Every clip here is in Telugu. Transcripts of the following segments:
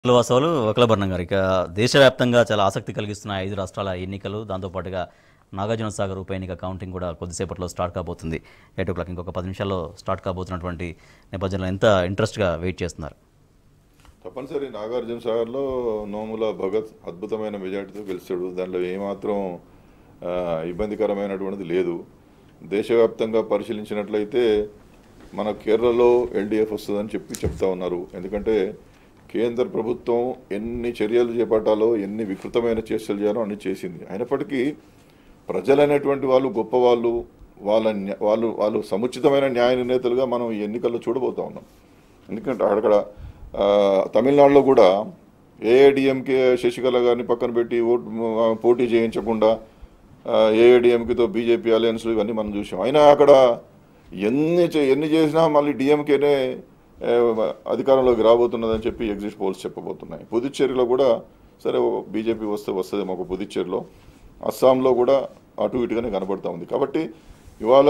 వాసవాలు వకలభరణం గారు ఇక దేశవ్యాప్తంగా చాలా ఆసక్తి కలిగిస్తున్న ఐదు రాష్ట్రాల ఎన్నికలు దాంతోపాటుగా నాగార్జున సాగర్ ఉప ఎన్నిక కౌంటింగ్ కూడా కొద్దిసేపట్లో స్టార్ట్ కాబోతుంది ఎయిట్ ఓ క్లాక్ ఇంకొక పది నిమిషాల్లో స్టార్ట్ కాబోతున్నటువంటి నేపథ్యంలో ఎంత ఇంట్రెస్ట్గా వెయిట్ చేస్తున్నారు తప్పనిసరి నాగార్జున సాగర్లో నోముల భగత్ అద్భుతమైన మెజార్టీతో గెలిచాడు దాంట్లో ఏమాత్రం ఆ, ఇబ్బందికరమైనటువంటిది లేదు దేశవ్యాప్తంగా పరిశీలించినట్లయితే మన కేరళలో ఎల్డీఎఫ్ వస్తుందని చెప్పి చెప్తా ఉన్నారు ఎందుకంటే కేంద్ర ప్రభుత్వం ఎన్ని చర్యలు చేపట్టాలో ఎన్ని వికృతమైన చర్చలు చేయాలో అన్ని చేసింది అయినప్పటికీ ప్రజలైనటువంటి వాళ్ళు గొప్పవాళ్ళు వాళ్ళ న్యా- వాళ్ళు వాళ్ళు సముచితమైన న్యాయ నిర్ణేతలుగా మనం ఈ ఎన్నికల్లో చూడబోతా ఉన్నాం ఎందుకంటే అక్కడ ఆ, తమిళనాడులో కూడా ఏఐడిఎంకే శశికళ గారిని పక్కన పెట్టి ఓటు ఆ, పోటీ చేయించకుండా ఏఐడిఎంకేతో బీజేపీ అలయన్స్లు ఇవన్నీ మనం చూసాం అయినా అక్కడ ఎన్ని చే- ఎన్ని చేసినా మళ్ళీ డిఎంకేనే అధికారంలోకి రాబోతున్నదని చెప్పి ఎగ్జిట్ పోల్స్ చెప్పబోతున్నాయి పుదుచ్చేరిలో కూడా సరే బీజేపీ వస్తే వస్తుంది మాకు పుదుచ్చేరిలో అస్సాంలో కూడా అటు ఇటుగానే కనబడతా ఉంది కాబట్టి ఇవాళ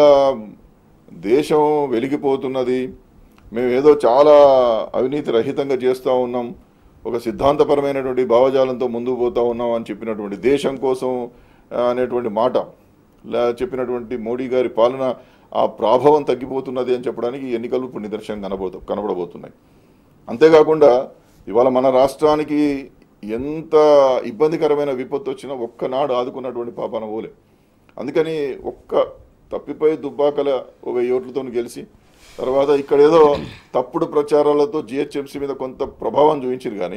దేశం వెలిగిపోతున్నది మేము ఏదో చాలా అవినీతి రహితంగా చేస్తూ ఉన్నాం ఒక సిద్ధాంతపరమైనటువంటి భావజాలంతో ముందుకు పోతా ఉన్నాం అని చెప్పినటువంటి దేశం కోసం ఆ, అనేటువంటి మాట లా- చెప్పినటువంటి మోడీ గారి పాలన ఆ ప్రభావం తగ్గిపోతున్నది అని చెప్పడానికి ఈ ఎన్నికలు ఇప్పుడు నిదర్శనం కనబోతు కనబడబోతున్నాయి అంతేకాకుండా ఇవాళ మన రాష్ట్రానికి ఎంత ఇబ్బందికరమైన విపత్తు వచ్చినా ఒక్కనాడు ఆదుకున్నటువంటి పాపాన పోలే అందుకని ఒక్క తప్పిపోయి దుబ్బాకల ఒక వెయ్యి ఓట్లతో గెలిచి తర్వాత ఇక్కడ ఏదో తప్పుడు ప్రచారాలతో జిహెచ్ఎంసీ మీద కొంత ప్రభావం చూపించారు కానీ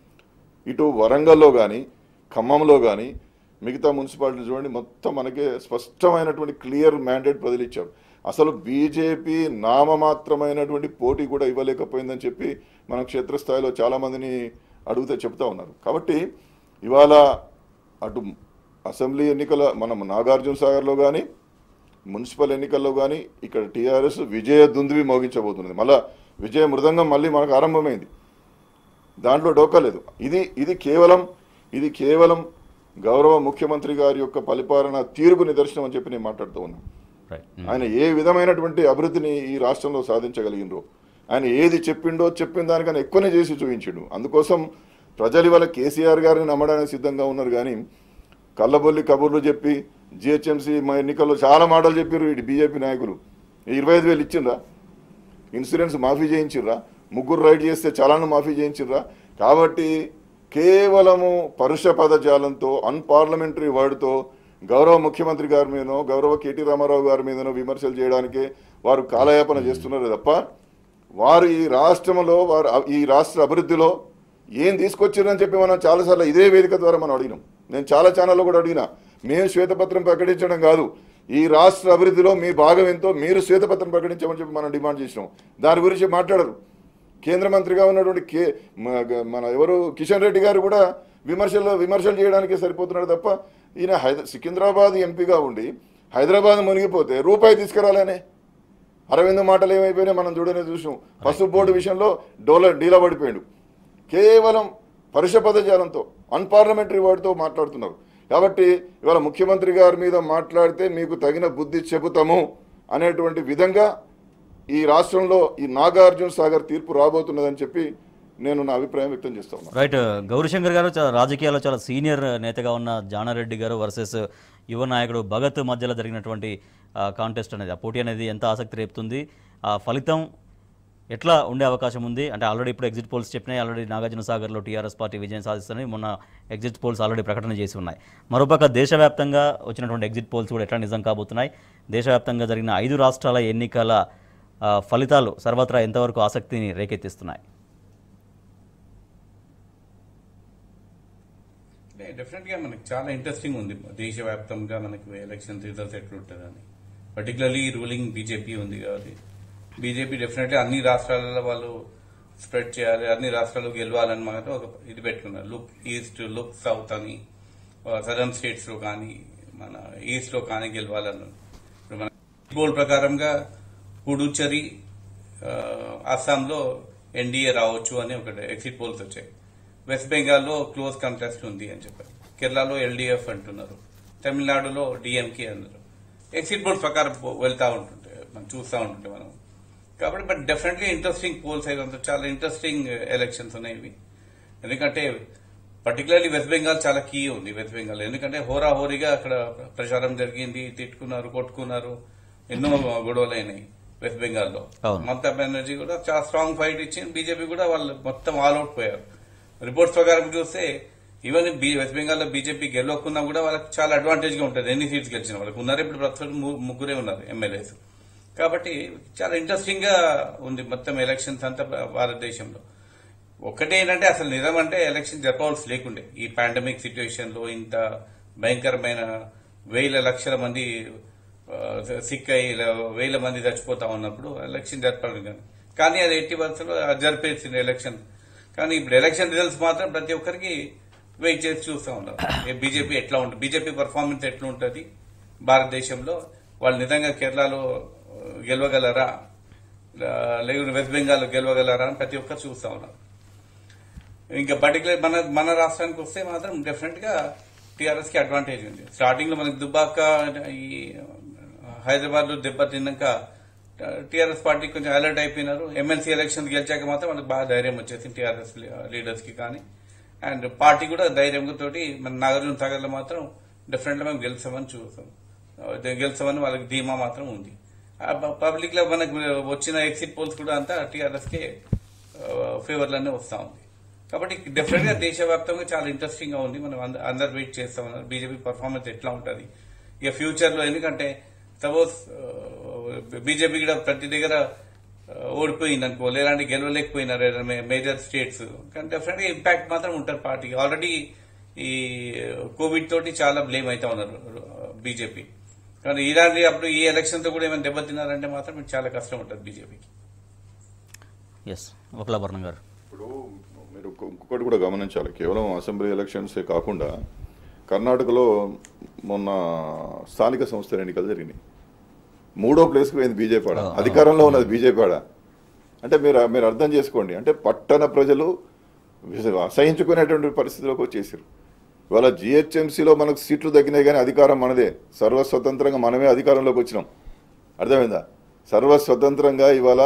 ఇటు వరంగల్లో కానీ ఖమ్మంలో కానీ మిగతా మున్సిపాలిటీ చూడండి మొత్తం మనకే స్పష్టమైనటువంటి క్లియర్ మ్యాండేట్ ప్రజలు ఇచ్చారు అసలు బీజేపీ నామమాత్రమైనటువంటి పోటీ కూడా ఇవ్వలేకపోయిందని చెప్పి మన క్షేత్రస్థాయిలో చాలామందిని అడిగితే చెప్తా ఉన్నారు కాబట్టి ఇవాళ అటు అసెంబ్లీ ఎన్నికల మనం నాగార్జున సాగర్లో కానీ మున్సిపల్ ఎన్నికల్లో కానీ ఇక్కడ టీఆర్ఎస్ విజయ దుందువి మోగించబోతున్నది మళ్ళా విజయ మృదంగం మళ్ళీ మనకు ఆరంభమైంది దాంట్లో డోకలేదు ఇది ఇది కేవలం ఇది కేవలం గౌరవ ముఖ్యమంత్రి గారి యొక్క పరిపాలన తీరుకు నిదర్శనం అని చెప్పి నేను మాట్లాడుతూ ఉన్నాను రైట్ ఆయన ఏ విధమైనటువంటి అభివృద్ధిని ఈ రాష్ట్రంలో సాధించగలిగినరో ఆయన ఏది చెప్పిండో చెప్పిన దానికన్నా ఎక్కువనే చేసి చూపించిండు అందుకోసం ప్రజలు ఇవాళ కేసీఆర్ గారిని నమ్మడానికి సిద్ధంగా ఉన్నారు కానీ కళ్ళబొల్లి కబుర్లు చెప్పి జిహెచ్ఎంసీ మా ఎన్నికల్లో చాలా మాటలు చెప్పారు ఇటు బీజేపీ నాయకులు ఇరవై ఐదు వేలు ఇచ్చిండ్రా ఇన్సూరెన్స్ మాఫీ చేయించిర్రా ముగ్గురు రైడ్ చేస్తే చలాను మాఫీ చేయించిర్రా కాబట్టి కేవలము పరుష పదజాలంతో అన్పార్లమెంటరీ వర్డ్తో గౌరవ ముఖ్యమంత్రి గారి మీదనో గౌరవ కేటీ రామారావు గారి మీదనో విమర్శలు చేయడానికే వారు కాలయాపన చేస్తున్నారు తప్ప వారు ఈ రాష్ట్రంలో వారు ఈ రాష్ట్ర అభివృద్ధిలో ఏం తీసుకొచ్చారని చెప్పి మనం చాలాసార్లు ఇదే వేదిక ద్వారా మనం అడిగినాం నేను చాలా ఛానల్లో కూడా అడిగినా మేము శ్వేతపత్రం ప్రకటించడం కాదు ఈ రాష్ట్ర అభివృద్ధిలో మీ భాగం ఎంతో మీరు శ్వేతపత్రం ప్రకటించమని చెప్పి మనం డిమాండ్ చేసినాం దాని గురించి మాట్లాడరు కేంద్ర మంత్రిగా ఉన్నటువంటి కే మ- గ- మన ఎవరు కిషన్ రెడ్డి గారు కూడా విమర్శలు విమర్శలు చేయడానికే సరిపోతున్నాడు తప్ప ఈయన హైద సికింద్రాబాద్ ఎంపీగా ఉండి హైదరాబాద్ మునిగిపోతే రూపాయి తీసుకురాలేనే అరవింద్ మాటలు ఏమైపోయినాయి మనం చూడనే చూసాం పసుపు బోర్డు విషయంలో డోల డీలా పడిపోయాడు కేవలం పరుష పదజాలంతో అన్పార్లమెంటరీ వర్డ్తో మాట్లాడుతున్నారు కాబట్టి ఇవాళ ముఖ్యమంత్రి గారి మీద మాట్లాడితే మీకు తగిన బుద్ధి చెబుతాము అనేటువంటి విధంగా ఈ రాష్ట్రంలో ఈ నాగార్జున సాగర్ తీర్పు రాబోతున్నదని చెప్పి నేను నా అభిప్రాయం వ్యక్తం చేస్తా ఉన్నాను రైట్ గౌరీశంకర్ గారు చాలా రాజకీయాల్లో చాలా సీనియర్ నేతగా ఉన్న జానారెడ్డి గారు వర్సెస్ యువ నాయకుడు భగత్ మధ్యలో జరిగినటువంటి కాంటెస్ట్ అనేది ఆ పోటీ అనేది ఎంత ఆసక్తి రేపుతుంది ఆ ఫలితం ఎట్లా ఉండే అవకాశం ఉంది అంటే ఆల్రెడీ ఇప్పుడు ఎగ్జిట్ పోల్స్ చెప్పినాయి ఆల్రెడీ నాగార్జున సాగర్లో టీఆర్ఎస్ పార్టీ విజయం సాధిస్తుందని మొన్న ఎగ్జిట్ పోల్స్ ఆల్రెడీ ప్రకటన చేసి ఉన్నాయి మరోపక్క దేశవ్యాప్తంగా వచ్చినటువంటి ఎగ్జిట్ పోల్స్ కూడా ఎట్లా నిజం కాబోతున్నాయి దేశవ్యాప్తంగా జరిగిన ఐదు రాష్ట్రాల ఎన్నికల ఆ, ఫలితాలు సర్వత్రా ఎంతవరకు ఆసక్తిని రేకెత్తిస్తున్నాయి డెఫినెట్గా మనకి చాలా ఇంట్రెస్టింగ్ ఉంది దేశవ్యాప్తంగా మనకి ఎలక్షన్ రిజల్ట్స్ ఎట్లుంటుందని పర్టికులర్లీ రూలింగ్ బీజేపీ ఉంది కాబట్టి బీజేపీ డెఫినెట్లీ అన్ని రాష్ట్రాలలో వాళ్ళు స్ప్రెడ్ చేయాలి అన్ని రాష్ట్రాలు గెలవాలని మాత్రం ఒక ఇది పెట్టుకున్నారు లుక్ ఈస్ట్ లుక్ సౌత్ అని సదర్న్ స్టేట్స్ లో కానీ మన ఈస్ట్ లో కానీ గెలవాలని ఇప్పుడు మన పోల్ ప్రకారంగా పుడుచరి ఆ, అస్సాంలో ఎన్డీఏ రావచ్చు అని ఒక ఎగ్జిట్ పోల్స్ వచ్చాయి వెస్ట్ బెంగాల్లో క్లోజ్ కంటెస్ట్ ఉంది అని చెప్పారు కేరళలో ఎల్డీఎఫ్ అంటున్నారు తమిళనాడులో డిఎంకే అన్నారు ఎగ్జిట్ పోల్స్ ప్రకారం పో- వెళ్తా ఉంటుంటే మనం చూస్తూ ఉంటుంటే మనం కాబట్టి బట్ డెఫినెట్లీ ఇంట్రెస్టింగ్ పోల్స్ అయితే ఉంటాయి. చాలా ఇంట్రెస్టింగ్ ఎలక్షన్స్ ఉన్నాయి ఇవి ఎందుకంటే పర్టికులర్లీ వెస్ట్ బెంగాల్ చాలా కీ ఉంది వెస్ట్ బెంగాల్ ఎందుకంటే హోరా హోరీగా అక్కడ ప్రచారం జరిగింది తిట్టుకున్నారు కొట్టుకున్నారు ఎన్నో గొడవలు అయినాయి వెస్ట్ బెంగాల్లో అవును. మమతా బెనర్జీ కూడా చాలా స్ట్రాంగ్ ఫైట్ ఇచ్చింది బీజేపీ కూడా వాళ్ళు మొత్తం ఆల్ అవుట్ పోయారు రిపోర్ట్స్ ప్రకారం చూస్తే ఈవెన్ బీ వెస్ట్ బెంగాల్లో బీజేపీ గెలవకున్నా కూడా వాళ్ళకి చాలా అడ్వాంటేజ్ గా ఉంటుంది ఎన్ని సీట్స్ గెలిచిన వాళ్ళకి ఉన్నారు ఇప్పుడు ప్రస్తుతం ము- ముగ్గురే ఉన్నారు ఎమ్మెల్యేస్ కాబట్టి చాలా ఇంట్రెస్టింగ్ గా ఉంది మొత్తం ఎలక్షన్స్ అంతా భారతదేశంలో ఒకటే ఏంటంటే అసలు నిజం అంటే ఎలక్షన్ జరపవలసి లేకుండే ఈ పాండమిక్ సిచ్యువేషన్ లో ఇంత భయంకరమైన వేల లక్షల మంది ఆ, సిక్ అయ్యి ఇలా వేల మంది చచ్చిపోతా ఉన్నప్పుడు ఎలక్షన్ జరపడం కానీ కానీ అది ఎట్టి పరిస్థితుల్లో అది జరిపేసింది ఎలక్షన్ కానీ ఇప్పుడు ఎలక్షన్ రిజల్ట్స్ మాత్రం ప్రతి ఒక్కరికి వెయిట్ చేసి చూస్తూ ఉన్నారు ఏ బీజేపీ ఎట్లా ఉంటుంది బీజేపీ పర్ఫార్మెన్స్ ఎట్లా ఉంటుంది భారతదేశంలో వాళ్ళు నిజంగా కేరళలో ఆ, గెలవగలరా లా- లేకుంటే వెస్ట్ బెంగాల్ గెలవగలరా అని ప్రతి ఒక్కరు చూస్తా ఉన్నారు ఇంకా పర్టికులర్ మన మన రాష్ట్రానికి వస్తే మాత్రం డెఫినెట్ గా టీఆర్ఎస్ కి అడ్వాంటేజ్ ఉంది స్టార్టింగ్ లో మనకి దుబ్బాక ఈ హైదరాబాద్ లో దెబ్బతిన్నాక టీఆర్ఎస్ పార్టీ కొంచెం అలర్ట్ అయిపోయినారు ఎమ్మెల్సీ ఎలక్షన్ గెలిచాక మాత్రం వాళ్ళకి బాగా ధైర్యం వచ్చేసింది టీఆర్ఎస్ లీడర్స్ కి కానీ అండ్ పార్టీ కూడా ధైర్యంగా తోటి మన నాగార్జున సాగర్ లో మాత్రం డెఫినెట్ గా మేము గెలుస్తామని చూస్తాం అదే గెలుస్తామని వాళ్ళకి ధీమా మాత్రం ఉంది పబ్లిక్ లో మనకు వచ్చిన ఎగ్జిట్ పోల్స్ కూడా అంతా టీఆర్ఎస్ కే ఫేవర్ లోనే వస్తా ఉంది కాబట్టి డెఫినెట్ గా దేశవ్యాప్తంగా చాలా ఇంట్రెస్టింగ్ గా ఉంది మనం అంద- అందరు వెయిట్ చేస్తా ఉన్నారు బీజేపీ పర్ఫార్మెన్స్ ఎట్లా ఉంటది ఇక ఫ్యూచర్ లో ఎందుకంటే సపోజ్ బీజేపీ కూడా ప్రతి దగ్గర ఆ, ఓడిపోయింది అనుకో లేదంటే గెలవలేకపోయినారు ఏదైనా మేజర్ స్టేట్స్ కానీ డెఫినెట్ గా ఇంపాక్ట్ మాత్రం ఉంటారు పార్టీకి ఆల్రెడీ ఈ కోవిడ్ తోటి చాలా బ్లేమ్ అవుతా ఉన్నారు బీజేపీ కానీ ఇలాంటి అప్పుడు ఈ ఎలక్షన్ తో కూడా ఏమైనా దెబ్బతిన్నారంటే మాత్రం ఇది చాలా కష్టం ఉంటుంది బీజేపీకి ఎస్ ఒకలాభరణం గారు ఇప్పుడు మీరు ఇంకొ- ఇంకొకటి కూడా గమనించాలి కేవలం అసెంబ్లీ ఎలక్షన్సే కాకుండా కర్ణాటకలో మొన్న స్థానిక సంస్థల ఎన్నికలు జరిగినాయి మూడో ప్లేస్కి పోయింది బీజేపీ ఆడ అధికారంలో ఉన్నది బీజేపీ ఆడ అంటే మీరు మీరు అర్థం చేసుకోండి అంటే పట్టణ ప్రజలు విస- అసహించుకునేటువంటి పరిస్థితిలోకి వచ్చేసారు ఇవాళ జిహెచ్ఎంసీలో మనకు సీట్లు తగ్గినాయి కానీ అధికారం మనదే సర్వస్వతంత్రంగా మనమే అధికారంలోకి వచ్చినాం అర్థమైందా సర్వస్వతంత్రంగా ఇవాళ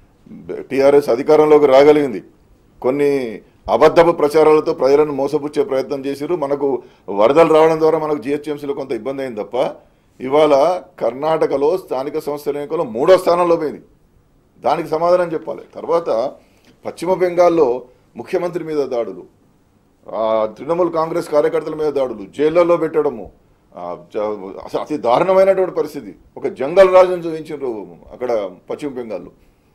టీఆర్ఎస్ అధికారంలోకి రాగలిగింది కొన్ని అబద్ధపు ప్రచారాలతో ప్రజలను మోసపుచ్చే ప్రయత్నం చేసిరు మనకు వరదలు రావడం ద్వారా మనకు జిహెచ్ఎంసీలో కొంత ఇబ్బంది అయింది తప్ప ఇవాళ కర్ణాటకలో స్థానిక సంస్థల ఎన్నికల్లో మూడో స్థానంలో పోయింది దానికి సమాధానం చెప్పాలి తర్వాత పశ్చిమ బెంగాల్లో ముఖ్యమంత్రి మీద దాడులు ఆ, తృణమూల్ కాంగ్రెస్ కార్యకర్తల మీద దాడులు జైళ్లలో పెట్టడము ఆ, చ- అసలు అతి దారుణమైనటువంటి పరిస్థితి ఒక జంగల్ రాజును చూపించారు అక్కడ పశ్చిమ బెంగాల్లో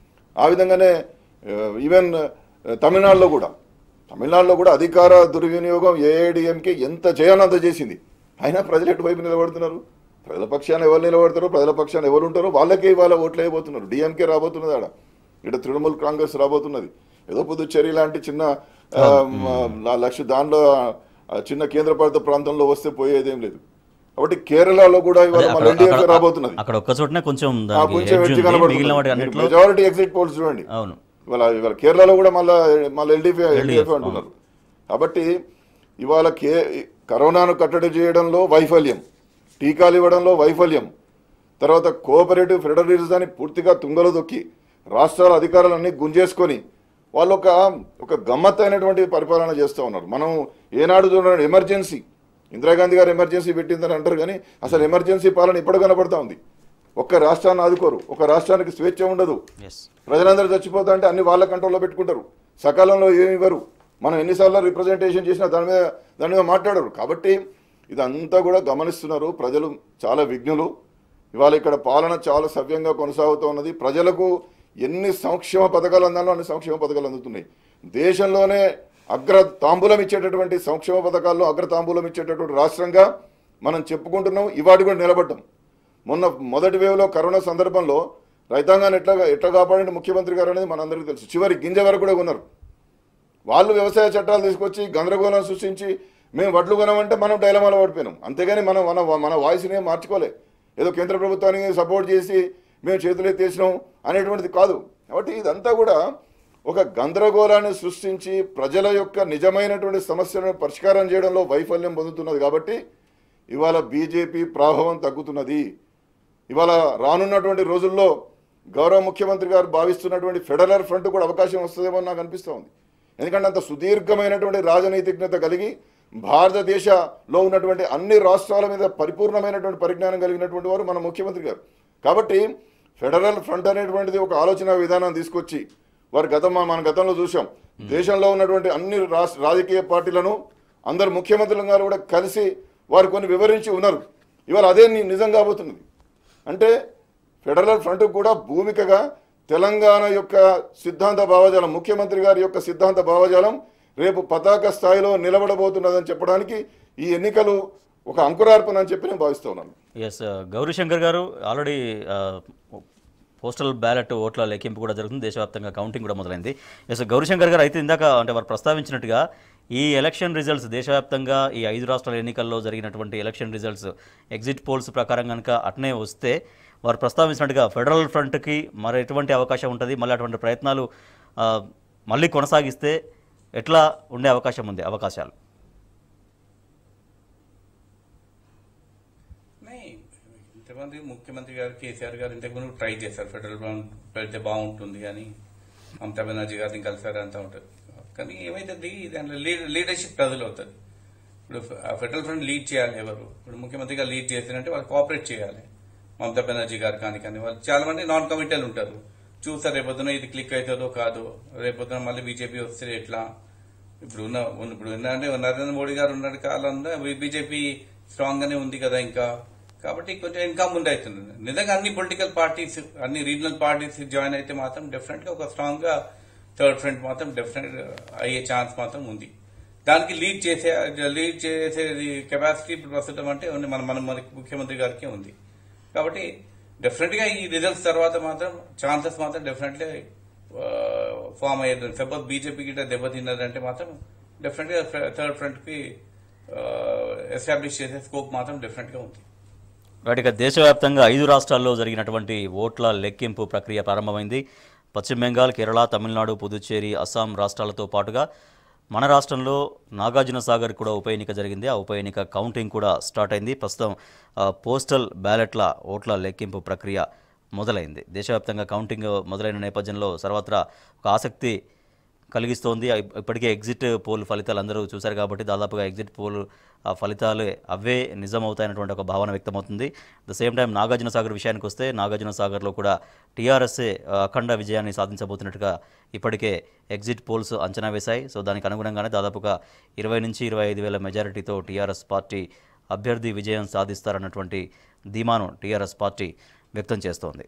ఆ విధంగానే ఆ, ఈవెన్ ఆ, తమిళనాడులో కూడా తమిళనాడులో కూడా అధికార దుర్వినియోగం ఏఐడిఎంకే ఎంత చేయాలంత చేసింది అయినా ప్రజలు ఎటువైపు నిలబడుతున్నారు ప్రజల పక్షాన ఎవరు నిలబడతారో ప్రజల పక్షాన ఎవరు ఉంటారో వాళ్ళకే ఇవాళ ఓట్లు వేయబోతున్నారు డిఎంకే రాబోతున్నది ఆడ ఇక్కడ తృణమూల్ కాంగ్రెస్ రాబోతున్నది ఏదో పుదుచ్చేరి లాంటి చిన్న ఆ, ఆ, లక్ష దానిలో ఆ, చిన్న కేంద్రపాలిత ప్రాంతంలో వస్తే పోయేదేం లేదు కాబట్టి కేరళలో కూడా ఇవాళ అదే మన అక్కడ- ఎన్డీఎఫ్ అక్కడ- రాబోతున్నది అక్కడ ఒక్క చోటనే కొంచెం ఆ, దానికి కొంచెం edge ఎడ్జ్ ఉంది. మిగిలిన వాటి కనబడుతుంది అన్నిట్లో మెజారిటీ ఎగ్జిట్ పోల్స్ చూడండి అవును ఇవాళ ఇవాళ కేరళలో కూడా మళ్ళా మళ్ళీ ఎల్డీపీ LDF, ఎల్డీఎఫ్ అంటున్నారు కాబట్టి ఇవాళ కే కరోనాను కట్టడి చేయడంలో వైఫల్యం టీకాలు ఇవ్వడంలో వైఫల్యం తర్వాత కోఆపరేటివ్ ఫెడరలిజాన్ని పూర్తిగా తుంగలో దొక్కి రాష్ట్రాల అధికారాలన్నీ గుంజేసుకొని వాళ్ళు ఒక ఒక గమ్మత్తైనటువంటి పరిపాలన చేస్తూ ఉన్నారు మనం ఏనాడు చూడండి ఎమర్జెన్సీ ఇందిరాగాంధీ గారు ఎమర్జెన్సీ పెట్టిందని అంటారు కానీ అసలు ఎమర్జెన్సీ పాలన ఇప్పుడు కనపడతా ఉంది ఒక్క రాష్ట్రాన్ని ఆదుకోరు ఒక రాష్ట్రానికి స్వేచ్ఛ ఉండదు ఎస్ ప్రజలందరూ చచ్చిపోతా అంటే అన్ని వాళ్ళ కంట్రోల్లో పెట్టుకుంటారు సకాలంలో ఏమి ఇవ్వరు మనం ఎన్నిసార్లు రిప్రజెంటేషన్ చేసినా దాని మీద దాని మీద మాట్లాడరు కాబట్టి ఇదంతా కూడా గమనిస్తున్నారు ప్రజలు చాలా విఘ్నులు ఇవాళ ఇక్కడ పాలన చాలా సవ్యంగా కొనసాగుతూ ఉన్నది ప్రజలకు ఎన్ని సంక్షేమ పథకాలు అందాలో అన్ని సంక్షేమ పథకాలు అందుతున్నాయి దేశంలోనే అగ్ర తాంబూలం ఇచ్చేటటువంటి సంక్షేమ పథకాల్లో అగ్ర తాంబూలం ఇచ్చేటటువంటి రాష్ట్రంగా మనం చెప్పుకుంటున్నాం ఇవాటి కూడా నిలబడ్డాం మొన్న మొదటి వేవ్లో కరోనా సందర్భంలో రైతాంగాన్ని ఎట్లా ఎట్లా కాపాడండి ముఖ్యమంత్రి గారు అనేది మనందరికీ తెలుసు చివరి గింజ వరకు కూడా కొన్నారు వాళ్ళు వ్యవసాయ చట్టాలు తీసుకొచ్చి గందరగోళం సృష్టించి మేము వడ్లు కొనమంటే మనం డైలమాలో పడిపోయినాం అంతేగాని మనం మన మన వాయిస్ని మార్చుకోలే ఏదో కేంద్ర ప్రభుత్వానికి సపోర్ట్ చేసి మేము చేతులు ఎత్తేసినాం అనేటువంటిది కాదు కాబట్టి ఇదంతా కూడా ఒక గందరగోళాన్ని సృష్టించి ప్రజల యొక్క నిజమైనటువంటి సమస్యలను పరిష్కారం చేయడంలో వైఫల్యం పొందుతున్నది కాబట్టి ఇవాళ బీజేపీ ప్రభావం తగ్గుతున్నది ఇవాళ రానున్నటువంటి రోజుల్లో గౌరవ ముఖ్యమంత్రి గారు భావిస్తున్నటువంటి ఫెడరల్ ఫ్రంట్ కూడా అవకాశం వస్తుందేమో అని నాకు అనిపిస్తూ ఉంది ఎందుకంటే అంత సుదీర్ఘమైనటువంటి రాజనైతిజ్ఞత కలిగి భారతదేశంలో ఉన్నటువంటి అన్ని రాష్ట్రాల మీద పరిపూర్ణమైనటువంటి పరిజ్ఞానం కలిగినటువంటి వారు మన ముఖ్యమంత్రి గారు కాబట్టి ఫెడరల్ ఫ్రంట్ అనేటువంటిది ఒక ఆలోచన విధానం తీసుకొచ్చి వారు గతం మన గతంలో చూసాం దేశంలో ఉన్నటువంటి అన్ని రాష్ట్ర రాజకీయ పార్టీలను అందరు ముఖ్యమంత్రుల గారు కూడా కలిసి వారు కొన్ని వివరించి ఉన్నారు ఇవాళ అదే ని- నిజం కాబోతున్నది అంటే ఫెడరల్ ఫ్రంట్ కూడా భూమికగా తెలంగాణ యొక్క సిద్ధాంత భావజాలం ముఖ్యమంత్రి గారి యొక్క సిద్ధాంత భావజాలం రేపు పతాక స్థాయిలో నిలబడబోతున్నదని చెప్పడానికి ఈ ఎన్నికలు ఒక అంకురార్పణ అని చెప్పి నేను భావిస్తూ ఉన్నాను ఎస్ గౌరీశంకర్ గారు ఆల్రెడీ పోస్టల్ బ్యాలెట్ ఓట్ల లెక్కింపు కూడా జరుగుతుంది దేశవ్యాప్తంగా కౌంటింగ్ కూడా మొదలైంది ఎస్ గౌరీశంకర్ గారు అయితే ఇందాక అంటే వారు ప్రస్తావించినట్టుగా ఈ ఎలక్షన్ రిజల్ట్స్ దేశవ్యాప్తంగా ఈ ఐదు రాష్ట్రాల ఎన్నికల్లో జరిగినటువంటి ఎలక్షన్ రిజల్ట్స్ ఎగ్జిట్ పోల్స్ ప్రకారం కనుక అట్నే వస్తే వారు ప్రస్తావించినట్టుగా ఫెడరల్ ఫ్రంట్కి మరి ఎటువంటి అవకాశం ఉంటుంది మళ్ళీ అటువంటి ప్రయత్నాలు ఆ, మళ్ళీ కొనసాగిస్తే ఎట్లా ఉండే అవకాశం ఉంది అవకాశాలు నే, ఇంతమంది ముఖ్యమంత్రి గారు కేసీఆర్ గారు ఇంతకుముందు ట్రై చేశారు ఫెడరల్ బ్యాంక్ పెడితే బాగుంటుంది అని మమతా బెనర్జీ గారిని కలిసారు అంతా ఉంటుంది కానీ ఏమైతుంది దాంట్లో లీడ్- లీడర్షిప్ ప్రజలు అవుతుంది ఇప్పుడు ఆ ఫెడరల్ ఫ్రంట్ లీడ్ చేయాలి ఎవరు ఇప్పుడు ముఖ్యమంత్రి గారు లీడ్ చేస్తారంటే వాళ్ళు కోఆపరేట్ చేయాలి మమతా బెనర్జీ గారు కానీ కానీ వాళ్ళు చాలా మంది నాన్ కమిటల్ ఉంటారు చూస్తారు రేపొద్దున ఇది క్లిక్ అవుతుందో కాదు రేపొద్దున మళ్ళీ బీజేపీ వస్తే ఎట్లా ఇప్పుడు ఉన్న ఉన్న- ఇప్పుడు ఏంటంటే నరేంద్ర మోడీ గారు ఉన్న కాలంలో బీజేపీ స్ట్రాంగ్ గానే ఉంది కదా ఇంకా కాబట్టి కొంచెం ఇంకా ముందు అవుతుంది నిజంగా అన్ని పొలిటికల్ పార్టీస్ అన్ని రీజనల్ పార్టీస్ జాయిన్ అయితే మాత్రం డెఫినెట్ గా ఒక స్ట్రాంగ్ గా థర్డ్ ఫ్రంట్ మాత్రం డెఫినెట్ అయ్యే ఛాన్స్ మాత్రం ఉంది దానికి లీడ్ చేసే లీడ్ చేసే కెపాసిటీ ఇప్పుడు ప్రస్తుతం అంటే ఉంది మన మన మన ముఖ్యమంత్రి గారికి ఉంది కాబట్టి డెఫినెట్ గా ఈ రిజల్ట్స్ తర్వాత మాత్రం ఛాన్సెస్ మాత్రం డెఫినెట్లీ ఫామ్ అయ్యేది సపోజ్ బీజేపీ గిట్ట దెబ్బతిన్నదంటే మాత్రం డెఫినెట్ గా థర్డ్ ఫ్రంట్ కి ఎస్టాబ్లిష్ చేసే స్కోప్ మాత్రం డెఫినెట్ గా ఉంది వాటిక దేశవ్యాప్తంగా ఐదు రాష్ట్రాల్లో జరిగినటువంటి ఓట్ల లెక్కింపు ప్రక్రియ ప్రారంభమైంది పశ్చిమ బెంగాల్ కేరళ తమిళనాడు పుదుచ్చేరి అస్సాం రాష్ట్రాలతో పాటుగా మన రాష్ట్రంలో నాగార్జున సాగర్ కూడా ఉప ఎన్నిక జరిగింది ఆ ఉప ఎన్నిక కౌంటింగ్ కూడా స్టార్ట్ అయింది ప్రస్తుతం ఆ, పోస్టల్ బ్యాలెట్ల ఓట్ల లెక్కింపు ప్రక్రియ మొదలైంది దేశవ్యాప్తంగా కౌంటింగ్ మొదలైన నేపథ్యంలో సర్వత్రా ఒక ఆసక్తి కలిగిస్తోంది ఇప్- ఇప్పటికే ఎగ్జిట్ పోల్ ఫలితాలు అందరూ చూశారు కాబట్టి దాదాపుగా ఎగ్జిట్ పోల్ ఆ ఫలితాలు అవే నిజమవుతాయన్నటువంటి ఒక భావన వ్యక్తమవుతుంది the same time Nagarjuna Sagar విషయానికి వస్తే నాగార్జున సాగర్లో కూడా టీఆర్ఎస్ఏ అఖండ విజయాన్ని సాధించబోతున్నట్టుగా ఇప్పటికే ఎగ్జిట్ పోల్స్ అంచనా వేశాయి సో దానికి అనుగుణంగానే దాదాపుగా ఇరవై నుంచి ఇరవై ఐదు వేల మెజారిటీతో టీఆర్ఎస్ పార్టీ అభ్యర్థి విజయం సాధిస్తారన్నటువంటి ధీమాను టీఆర్ఎస్ పార్టీ వ్యక్తం చేస్తోంది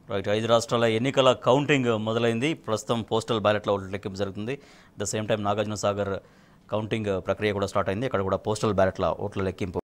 రైట్ ఐదు రాష్ట్రాల ఎన్నికల కౌంటింగ్ మొదలైంది ప్రస్తుతం పోస్టల్ బ్యాలెట్ల ఓట్ల లెక్కింపు జరుగుతుంది the same time Nagarjuna Sagar counting ప్రక్రియ కూడా స్టార్ట్ అయింది అక్కడ కూడా పోస్టల్ బ్యాలెట్ల ఓట్ల లెక్కింపు